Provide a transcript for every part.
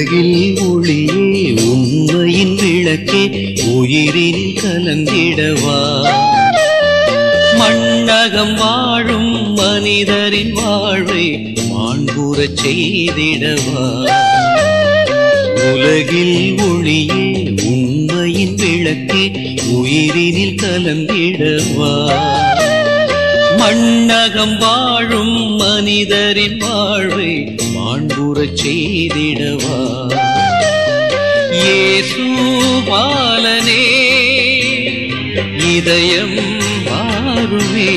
உலகில் ஒளியே உண்மையின் விளக்கே உயிரில் கலந்திடவா மண்ணகம் வாழும் மனிதரின் வாழ்வை மாண்புறச் செய்திடவா உலகில் ஒளியே உண்மையின் விளக்கே உயிரினில் கலந்திடவா மண்ணகம் வாழும் மனிதரின் வாழ்வை மாண்புறச் செய்திடவா இயேசு பாலனே இதயம் மாறுமே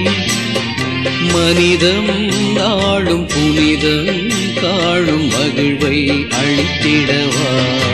மனிதம் நாளும் புனிதம் காணும் மகிழ்வை அளித்திடவா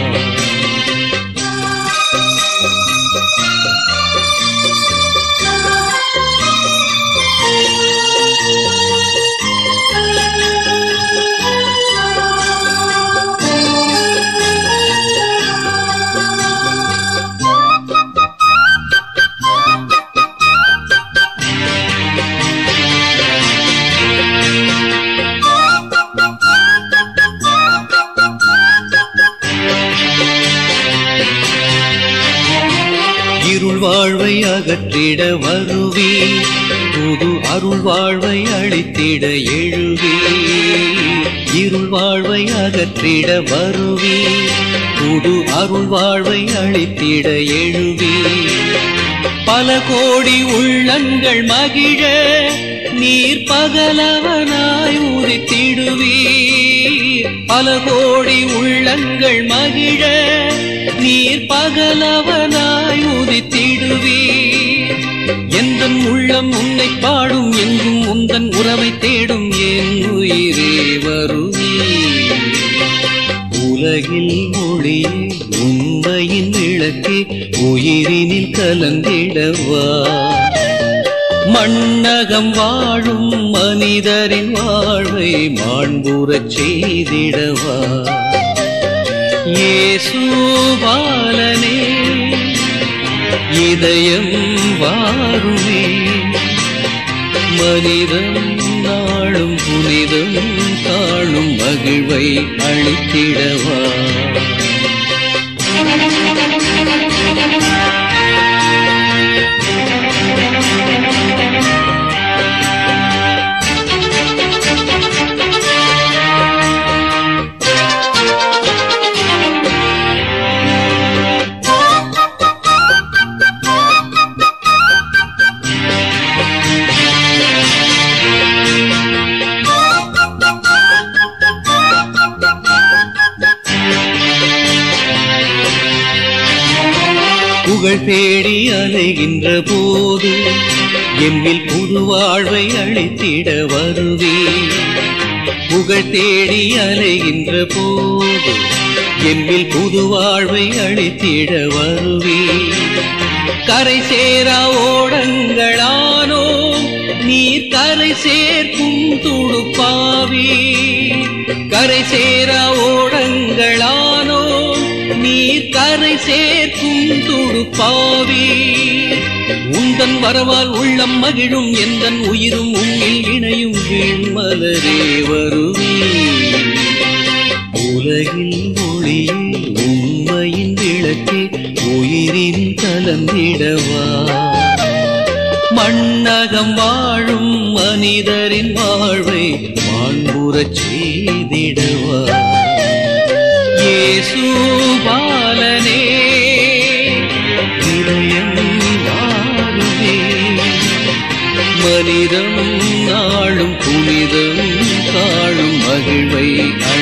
இருள் வாழ்வை அகற்றிட வருவி புது அருள் வாழ்வை அளித்திட எழுவி இருள் வாழ்வை அகற்றிட வருவி புது அருள் வாழ்வை அளித்திட எழுவி பல கோடி உள்ளங்கள் மகிழ நீர் பகலவனாய் உதித்திடுவீர் பல கோடி உள்ளங்கள் மகிழ நீர் பகலவனாய் உதித்திடுவீர் எந்தன் உள்ளம் உன்னை பாடும் எங்கும் உந்தன் உறவை தேடும் என் உயிரே வருவீர் உலகில் மொழியே உண்மையின் விளக்கே உயிரினில் கலந்திடவா மண்ணகம் வாழும் மனிதரின் வாழ்வை மாண்புறச் செய்திடவா இயேசு பாலனே இதயம் வாருமே மனிதம் நாளும் புனிதம் காணும் மகிழ்வை அளித்திடவா புகழ் தேடி அலைகின்ற போது எம்மில் புது வாழ்வை அளித்திட வருவே புகழ் தேடி அலைகின்ற போது எம்மில் புது வாழ்வை அளித்திட வருவே கரை சேரா ஓடங்களானோ நீர் கரை சேர்க்கும் துடுப்பாவி கரை சேரா ஓடங்களானோ நீர் கரை சேர்க்கும் துடுப்பாவி உந்தன் வரவால் உள்ளம் மகிழும் எந்தன் உயிரும் உன்னில் இணையும் வீண்மலரே வருவே உலகில் மொழியே உண்மையின் விளக்கே உயிரின் கலந்திடவா மண்ணகம் வாழும் மனிதரின் வாழ்வை மாண்புறச் செய்திடவா இயேசு பாலனே இதயம் வாருமே மனிதம் நாளும் புனிதம் காணும் மகிழ்வை